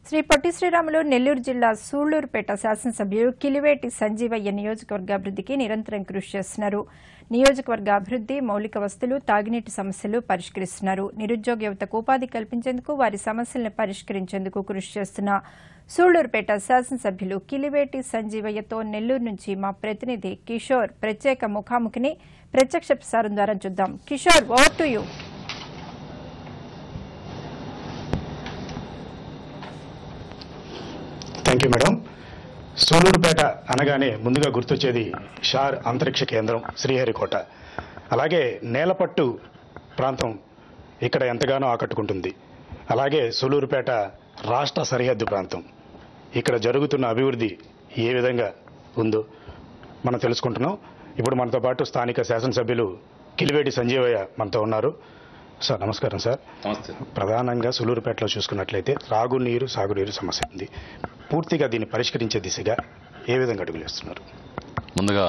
శ్రీ పొట్టి శ్రీరాములు నెల్లూరు జిల్లా సూళ్లూరుపేట శాసనసభ్యులు కిలివేటి సంజీవయ్య నియోజకవర్గ అభివృద్ధికి నిరంతరం కృషి చేస్తున్నారు నియోజకవర్గ అభివృద్ధి మౌలిక వస్తువులు తాగునీటి సమస్యలు పరిష్కరిస్తున్నారు నిరుద్యోగ యువతకు ఉపాధి కల్పించేందుకు వారి సమస్యలను పరిష్కరించేందుకు కృషి చేస్తున్న సూళ్లూరుపేట శాసనసభ్యులు కిలివేటి సంజీవయ్యతో నెల్లూరు నుంచి మా ప్రతినిధి కిషోర్ ప్రత్యేక ముఖాముఖిని ప్రత్యక్ష ప్రసారం ద్వారా చూద్దాం Kishore over to you thank you madam Sullurpeta అనగానే ముందుగా గుర్తొచ్చేది షార్ అంతరిక్ష కేంద్రం శ్రీహరికోట అలాగే నేలపట్టు ప్రాంతం ఇక్కడ ఎంతగానో ఆకట్టుకుంటుంది అలాగే సూలూరుపేట రాష్ట్ర సరిహద్దు ప్రాంతం ఇక్కడ జరుగుతున్న అభివృద్ధి ఏ విధంగా ఉందో మనం తెలుసుకుంటున్నాం ఇప్పుడు మనతో పాటు స్థానిక శాసనసభ్యులు కిలివేటి సంజీవయ్య మనతో ఉన్నారు సార్ నమస్కారం సార్ నమస్తే ప్రధానంగా సులూరుపేటలో చూసుకున్నట్లయితే త్రాగునీరు సాగునీరు సమస్య ఉంది పూర్తిగా దీన్ని పరిష్కరించే దిశగా ఏ విధంగా అడుగులు వేస్తున్నారు ముందుగా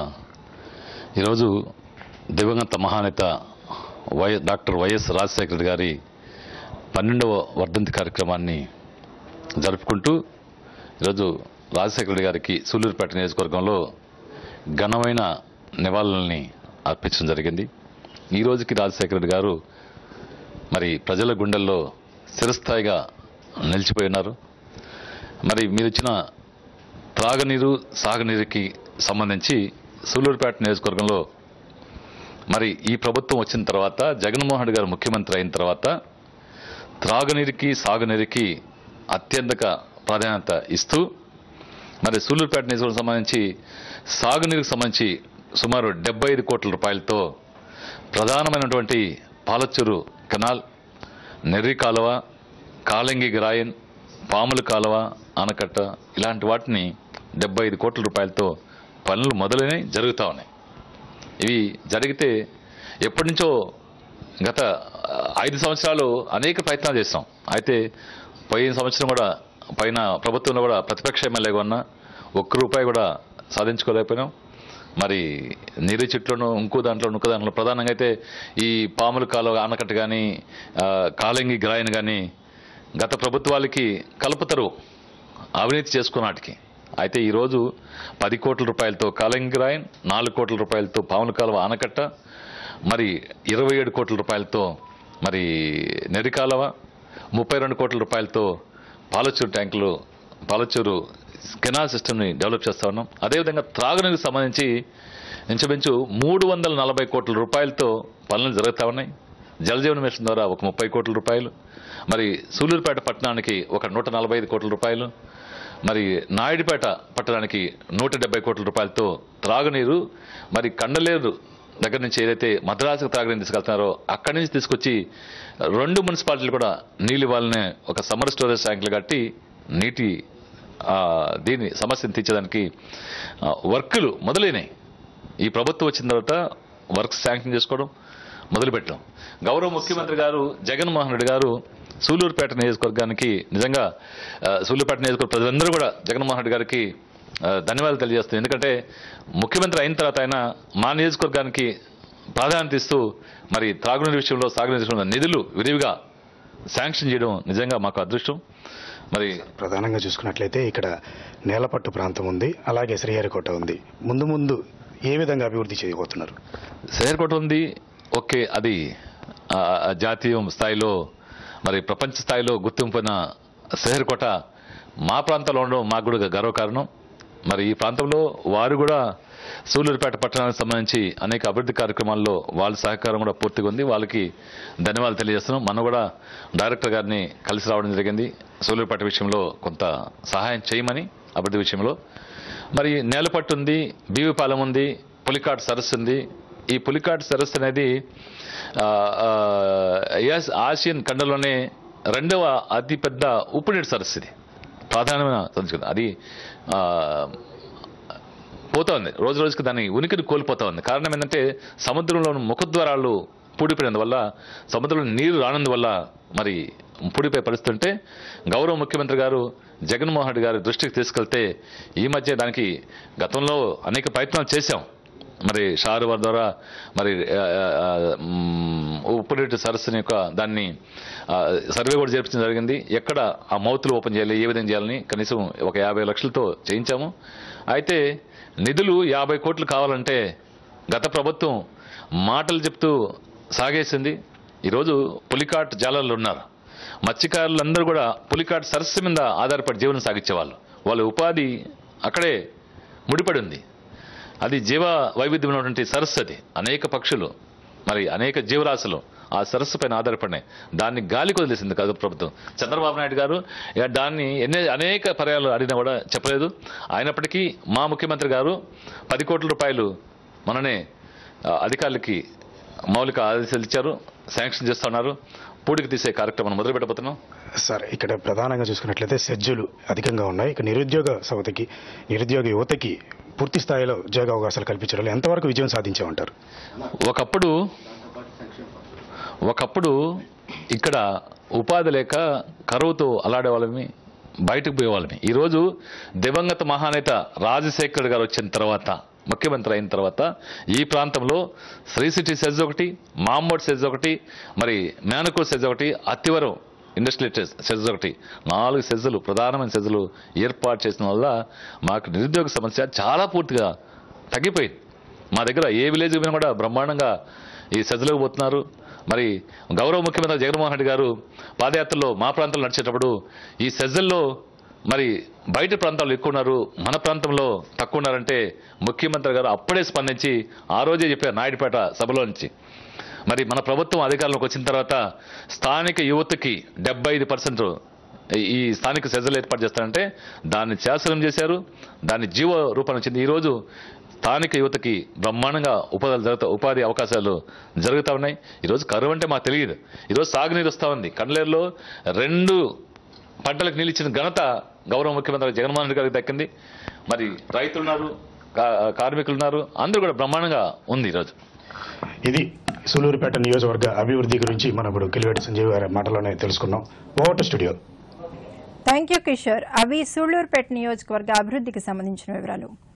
ఈరోజు దివంగత మహానేత వై డాక్టర్ వైఎస్ రాజశేఖర గారి పన్నెండవ వర్ధంతి కార్యక్రమాన్ని జరుపుకుంటూ ఈరోజు రాజశేఖర గారికి సూలూరుపేట నియోజకవర్గంలో ఘనమైన నివాళులని అర్పించడం జరిగింది ఈ రోజుకి రాజశేఖర రెడ్డి గారు మరి ప్రజల గుండెల్లో చిరస్థాయిగా నిలిచిపోయి ఉన్నారు మరి మీరు ఇచ్చిన త్రాగునీరు సాగునీరుకి సంబంధించి సూలూరుపేట నియోజకవర్గంలో మరి ఈ ప్రభుత్వం వచ్చిన తర్వాత జగన్మోహన్ రెడ్డి గారు ముఖ్యమంత్రి అయిన తర్వాత త్రాగునీరుకి సాగునీరుకి అత్యంత ప్రాధాన్యత ఇస్తూ మరి సూలూరుపేట నియోజకవర్గం సంబంధించి సాగునీరుకు సంబంధించి సుమారు డెబ్బై ఐదు కోట్ల రూపాయలతో ప్రధానమైనటువంటి పాలచ్చూరు కెనాల్ నెర్రి కాలువ కాలంగి గ్రాయన్ పాముల కాలువ ఆనకట్ట ఇలాంటి వాటిని డెబ్బై ఐదు కోట్ల రూపాయలతో పనులు మొదలైనవి జరుగుతూ ఉన్నాయి ఇవి జరిగితే ఎప్పటి నుంచో గత ఆ, ఐదు సంవత్సరాలు అనేక ప్రయత్నాలు చేస్తాం అయితే పోయిన సంవత్సరం కూడా పైన ప్రభుత్వంలో కూడా ప్రతిపక్ష ఎమ్మెల్యేగా ఉన్నా ఒక్క రూపాయి కూడా సాధించుకోలేకపోయినాం మరి నీరు చెట్లను ఇంకో దాంట్లో ఇంకో దాంట్లో ప్రధానంగా అయితే ఈ పాముల కాలువ ఆనకట్ట కానీ కాలంగి గ్రాయన్ కానీ గత ప్రభుత్వాలకి కలుపుతరు అవినీతి చేసుకున్నాటికి అయితే ఈరోజు పది కోట్ల రూపాయలతో కాలంగి గ్రాయన్ నాలుగు కోట్ల రూపాయలతో పాముల కాలువ ఆనకట్ట మరి ఇరవై ఏడు కోట్ల రూపాయలతో మరి నెరి కాలువ ముప్పై రెండు కోట్ల రూపాయలతో పాలచూరు ట్యాంకులు పాలచూరు కెనాల్ సిస్టమ్ని డెవలప్ చేస్తా ఉన్నాం అదేవిధంగా త్రాగునీరుకు సంబంధించి ఇంచుమించు మూడు వందల నలభై కోట్ల రూపాయలతో పనులు జరుగుతూ ఉన్నాయి జలజీవన మిషన్ ద్వారా ఒక ముప్పై కోట్ల రూపాయలు మరి సూలూరుపేట పట్టణానికి ఒక నూట నలభై ఐదు కోట్ల రూపాయలు మరి నాయుడుపేట పట్టణానికి నూట డెబ్బై కోట్ల రూపాయలతో త్రాగునీరు మరి కండలేరు దగ్గర నుంచి ఏదైతే మద్రాసుకు త్రాగునీరు తీసుకెళ్తున్నారో అక్కడి నుంచి తీసుకొచ్చి రెండు మున్సిపాలిటీలు కూడా నీళ్ళు ఇవ్వాలనే ఒక సమ్మర్ స్టోరేజ్ ట్యాంకులు కట్టి నీటి ఆ, దీని సమస్యను తీర్చడానికి ఆ, వర్కులు మొదలైనాయి ఈ ప్రభుత్వం వచ్చిన తర్వాత వర్క్స్ శాంక్షన్ చేసుకోవడం మొదలుపెట్టాం గౌరవ ముఖ్యమంత్రి గారు జగన్మోహన్ రెడ్డి గారు సూలూరుపేట నియోజకవర్గానికి నిజంగా ఆ, సూలూరుపేట నియోజకవర్గ ప్రజలందరూ కూడా జగన్మోహన్ రెడ్డి గారికి ఆ, ధన్యవాదాలు తెలియజేస్తుంది ఎందుకంటే ముఖ్యమంత్రి అయిన తర్వాత ఆయన మా నియోజకవర్గానికి ప్రాధాన్యత ఇస్తూ మరి త్రాగునీరు విషయంలో సాగునీరు విషయంలో నిధులు విరివిగా శాంక్షన్ చేయడం నిజంగా మాకు అదృష్టం మరి ప్రధానంగా చూసుకున్నట్లయితే ఇక్కడ నేలపట్టు ప్రాంతం ఉంది అలాగే శ్రీహరికోట ఉంది ముందు ముందు ఏ విధంగా అభివృద్ధి చేయబోతున్నారు శేర్కోట ఉంది ఓకే అది ఆ, ఆ, జాతీయ స్థాయిలో మరి ప్రపంచ స్థాయిలో గుర్తింపున శేర్కోట మా ప్రాంతంలో ఉండడం మాకు కూడా గర్వకారణం మరి ఈ ప్రాంతంలో వారు కూడా సూలూరుపేట పట్టణానికి సంబంధించి అనేక అభివృద్ధి కార్యక్రమాల్లో వాళ్ళ సహకారం కూడా పూర్తిగా ఉంది వాళ్ళకి ధన్యవాదాలు తెలియజేస్తున్నాం మనం కూడా డైరెక్టర్ గారిని కలిసి రావడం జరిగింది సూలూరుపేట విషయంలో కొంత సహాయం చేయమని అభివృద్ధి విషయంలో మరి నేలపట్టు ఉంది బీవిపాలెం ఉంది పులికాట్ సరస్సు ఉంది ఈ పులికాట్ సరస్సు అనేది ఆ, ఆ, యాస్- ఆసియన్ ఖండంలోనే రెండవ అతిపెద్ద ఉప్పునీటి సరస్సు ఇది ప్రధానమైన సరస్సు కదా. అది ఆ, పోతా ఉంది రోజు రోజుకి దాని ఉనికిని కోల్పోతా ఉంది కారణం ఏంటంటే సముద్రంలో ఉన్న ముఖద్వారాలు పూడిపోయినందువల్ల సముద్రంలో నీరు రానందువల్ల మరి పూడిపోయే పరిస్థితి ఉంటే గౌరవ ముఖ్యమంత్రి గారు జగన్మోహన్ రెడ్డి గారి దృష్టికి తీసుకెళ్తే ఈ మధ్య దానికి గతంలో అనేక ప్రయత్నాలు చేశాం మరి షారు వారి ద్వారా మరి ఆ, ఆ, మ్, ఉప్పునీటి సరస్సుని యొక్క దాన్ని ఆ, సర్వే కూడా చేర్పించడం జరిగింది ఎక్కడ ఆ మౌతులు ఓపెన్ చేయాలి ఏ విధంగా చేయాలని కనీసం ఒక యాభై లక్షలతో చేయించాము అయితే నిధులు యాభై కోట్లు కావాలంటే గత ప్రభుత్వం మాటలు చెప్తూ సాగేసింది ఈరోజు పులికాట్ జాలర్లు ఉన్నారు మత్స్యకారులందరూ కూడా పులికాట్ సరస్సు మీద ఆధారపడి జీవనం సాగించేవాళ్ళు వాళ్ళ ఉపాధి అక్కడే ముడిపడి ఉంది అది జీవ వైవిధ్యమైనటువంటి సరస్సు అది అనేక పక్షులు మరి అనేక జీవరాశులు ఆ సరస్సు పైన ఆధారపడినాయి దాన్ని గాలికి వదిలేసింది కదా ప్రభుత్వం చంద్రబాబు నాయుడు గారు ఇక దాన్ని ఎన్ని అనేక పర్యాలు అడిగినా కూడా చెప్పలేదు అయినప్పటికీ మా ముఖ్యమంత్రి గారు పది కోట్ల రూపాయలు మననే ఆ, అధికారులకి మౌలిక ఆదేశాలు ఇచ్చారు శాంక్షన్ చేస్తున్నారు పూడికి తీసే కార్యక్రమం మొదలు పెట్టబోతున్నాం సార్ ఇక్కడ ప్రధానంగా చూసుకున్నట్లయితే సెజ్జులు అధికంగా ఉన్నాయి ఇక నిరుద్యోగ సవతికి నిరుద్యోగ యువతకి పూర్తి స్థాయిలో ఉద్యోగ అవకాశాలు కల్పించడంలో ఎంతవరకు విజయం సాధించామంటారు ఒకప్పుడు ఒకప్పుడు ఇక్కడ ఉపాధి లేక కరువుతో అలాడే వాళ్ళమి బయటకు పోయేవాళ్ళమి ఈరోజు దివంగత మహానేత రాజశేఖర్ గారు వచ్చిన తర్వాత ముఖ్యమంత్రి అయిన తర్వాత ఈ ప్రాంతంలో శ్రీ సిటీ సెజ్ ఒకటి మాంబోడ్ సెజ్ ఒకటి మరి మేనకూర్ సెజ్ ఒకటి అత్తివరం ఇండస్ట్రియల్ సెజ్ ఒకటి నాలుగు సెజ్లు ప్రధానమైన సెజ్లు ఏర్పాటు చేసిన వల్ల మాకు నిరుద్యోగ సమస్య చాలా పూర్తిగా తగ్గిపోయింది మా దగ్గర ఏ విలేజ్ పోయినా కూడా బ్రహ్మాండంగా ఈ సెజ్లోకి పోతున్నారు మరి గౌరవ ముఖ్యమంత్రి జగన్మోహన్ రెడ్డి గారు పాదయాత్రలో మా ప్రాంతంలో నడిచేటప్పుడు ఈ సెజ్జల్లో మరి బయట ప్రాంతాల్లో ఎక్కువ ఉన్నారు మన ప్రాంతంలో తక్కువ ఉన్నారంటే ముఖ్యమంత్రి గారు అప్పుడే స్పందించి ఆ రోజే చెప్పారు నాయుడుపేట సభలో నుంచి మరి మన ప్రభుత్వం అధికారంలోకి వచ్చిన తర్వాత స్థానిక యువతకి డెబ్బై ఐదు పర్సెంట్ ఈ స్థానిక సెజలు ఏర్పాటు చేస్తారంటే దాన్ని శాసనం చేశారు దాన్ని జీవ రూపాన్ని వచ్చింది ఈరోజు స్థానిక యువతకి బ్రహ్మాండంగా ఉపాధి జరుగుతా ఉపాధి అవకాశాలు జరుగుతూ ఉన్నాయి ఈరోజు కరువు అంటే మాకు తెలియదు ఈరోజు సాగునీరు వస్తూ ఉంది కండ్లేరులో రెండు పంటలకు నీళ్ళు ఇచ్చిన ఘనత గౌరవ ముఖ్యమంత్రి జగన్మోహన్ రెడ్డి గారికి దక్కింది మరి రైతులు ఉన్నారు కా- కార్మికులు ఉన్నారు అందరూ కూడా బ్రహ్మాండంగా ఉంది ఈరోజు ఇది సూలూరుపేట నియోజకవర్గ అభివృద్ధి గురించి మనం ఇప్పుడు కిలివేటి సంజీవ్ గారి మాటలోనే తెలుసుకున్నాం over to studio thank you Kishore అవి సూళ్లూరుపేట నియోజకవర్గ అభివృద్ధికి సంబంధించిన వివరాలు